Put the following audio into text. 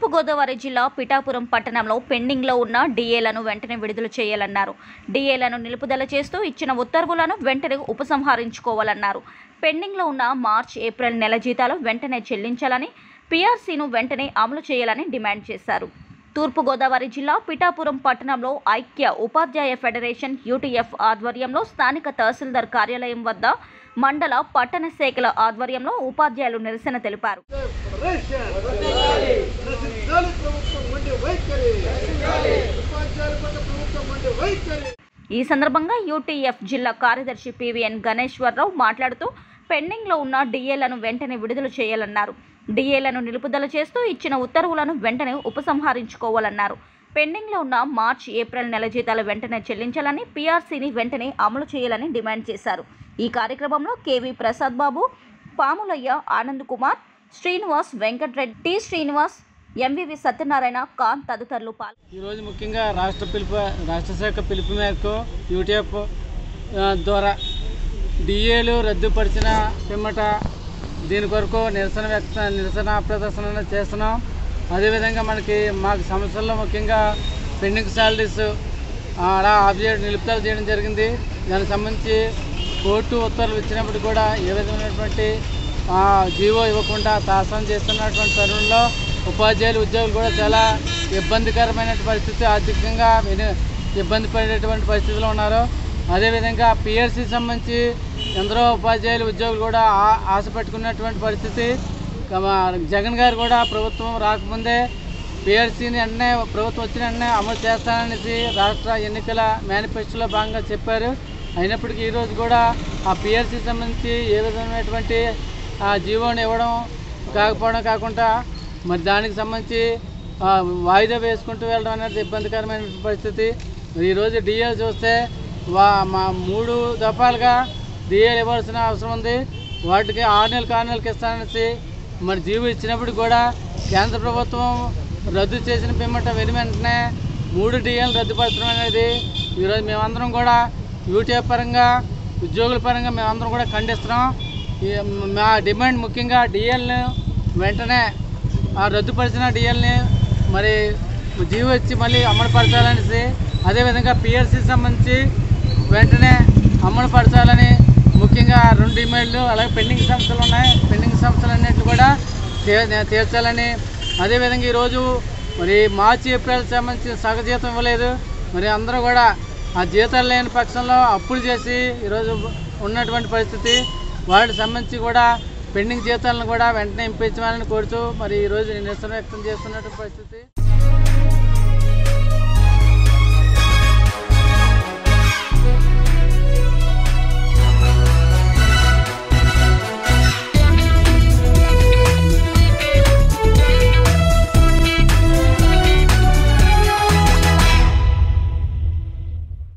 తూర్పుగోదావరి జిల్లా పిఠాపురం పట్టణంలో పెండింగ్లో ఉన్న డిఏలను వెంటనే విడుదల చేయాలన్నారు డిఏలను నిలుపుదల చేస్తూ ఇచ్చిన ఉత్తర్వులను వెంటనే ఉపసంహరించుకోవాలన్నారు పెండింగ్లో ఉన్న మార్చ్ ఏప్రిల్ నెల జీతాలు వెంటనే చెల్లించాలని పీఆర్సీను వెంటనే అమలు చేయాలని డిమాండ్ చేశారు తూర్పుగోదావరి జిల్లా పిఠాపురం పట్టణంలో ఐక్య ఉపాధ్యాయ ఫెడరేషన్ యూటీఎఫ్ ఆధ్వర్యంలో స్థానిక తహసీల్దార్ కార్యాలయం వద్ద మండల పట్టణ శాఖల ఆధ్వర్యంలో ఉపాధ్యాయులు నిరసన తెలిపారు నశించాలి ప్రభుత్వం ఉండే వైఖరి ఉపాధ్యాయుల పట్ల ప్రభుత్వం ఉండే వైఖరి ఈ సందర్భంగా యూటీఎఫ్ జిల్లా కార్యదర్శి పివిఎన్ గణేశ్వరరావు మాట్లాడుతూ పెండింగ్లో ఉన్న డిఏలను వెంటనే విడుదల చేయాలన్నారు డిఏలను నిలుపుదల చేస్తూ ఇచ్చిన ఉత్తర్వులను వెంటనే ఉపసంహరించుకోవాలన్నారు పెండింగ్లో ఉన్న మార్చ్ ఏప్రిల్ నెల జీతాలు వెంటనే చెల్లించాలని పీఆర్సీని వెంటనే అమలు చేయాలని డిమాండ్ చేశారు ఈ కార్యక్రమంలో K V Prasad Babu Pamulayya Anand Kumar Srinivas Venkatreddy T Srinivas M V V Satyanarayana Kanth తదితరులు పాల్గొన్నారు ఈరోజు ముఖ్యంగా రాష్ట్ర పిలుపు రాష్ట్ర శాఖ పిలుపు మేరకు యూటీఎఫ్ ఆ, ద్వారా డిఏలు రద్దుపరిచిన పిమ్మట దీని కొరకు నిరసన వ్యక్త నిరసన ప్రదర్శన చేస్తున్నాం అదేవిధంగా మనకి మాకు సమస్యల్లో ముఖ్యంగా పెండింగ్ శాలరీస్ అలా ఆబ్జెక్ట్ నిలుపుదల చేయడం జరిగింది దానికి సంబంధించి కోర్టు ఉత్తర్వులు ఇచ్చినప్పుడు కూడా ఏ విధమైనటువంటి ఆ, జీవో ఇవ్వకుండా తాసం చేస్తున్నటువంటి తరుణంలో ఉపాధ్యాయులు ఉద్యోగులు కూడా చాలా ఇబ్బందికరమైన పరిస్థితి ఆర్థికంగా వెను- ఇబ్బంది పడేటువంటి పరిస్థితిలో ఉన్నారు అదేవిధంగా పిఎస్సి సంబంధించి ఎందరో ఉపాధ్యాయులు ఉద్యోగులు కూడా ఆ- ఆశ పెట్టుకున్నటువంటి పరిస్థితి కమ- జగన్ గారు కూడా ప్రభుత్వం రాకముందే పిఆర్సీని వెంటనే ప్రభుత్వం వచ్చిన వెంటనే అమలు చేస్తాననేసి రాష్ట్ర ఎన్నికల మేనిఫెస్టోలో భాగంగా చెప్పారు అయినప్పటికీ ఈరోజు కూడా ఆ పిఆర్సీ సంబంధించి ఏ విధమైనటువంటి ఆ జీవోని ఇవ్వడం కాకపోవడం కాకుండా మరి దానికి సంబంధించి ఆ, వాయిదా వేసుకుంటూ వెళ్ళడం అనేది ఇబ్బందికరమైన పరిస్థితి మరి ఈరోజు డిఏలు చూస్తే వా మా మూడు దఫాలుగా డిఏలు ఇవ్వాల్సిన అవసరం ఉంది వాటికి ఆరు నెలలకు ఆరు నెలలకు ఇస్తాననేసి మరి జీవో ఇచ్చినప్పుడు కూడా కేంద్ర ప్రభుత్వం రద్దు చేసిన పిమ్మట వెను వెంటనే మూడు డిఏలు రద్దుపరచడం అనేది ఈరోజు మేమందరం కూడా యూటీఎఫ్ పరంగా ఉద్యోగుల పరంగా మేమందరం కూడా ఖండిస్తున్నాం ఈ మా డిమాండ్ ముఖ్యంగా డిఎల్ని వెంటనే ఆ రద్దుపరిచిన డిఎల్ని మరి జీవో ఇచ్చి మళ్ళీ అమలు పరచాలనేసి అదేవిధంగా పిఎల్సి సంబంధించి వెంటనే అమలు పరచాలని ముఖ్యంగా రెండు డిమాండ్లు అలాగే పెండింగ్ సంస్థలు ఉన్నాయి పెండింగ్ సంస్థలు అన్నింటిని కూడా తీ- తీర్చాలని అదేవిధంగా ఈరోజు మరి మార్చి ఏప్రిల్ సంబంధించి సగజీతం ఇవ్వలేదు మరి అందరూ కూడా ఆ జీతాలు లేని పక్షంలో అప్పులు చేసి ఈరోజు ఉన్నటువంటి పరిస్థితి వాటికి సంబంధించి కూడా పెండింగ్ జీతాలను కూడా వెంటనే ఇంపించమని కోరుతూ మరి ఈరోజు నిరసన వ్యక్తం చేస్తున్నటువంటి పరిస్థితి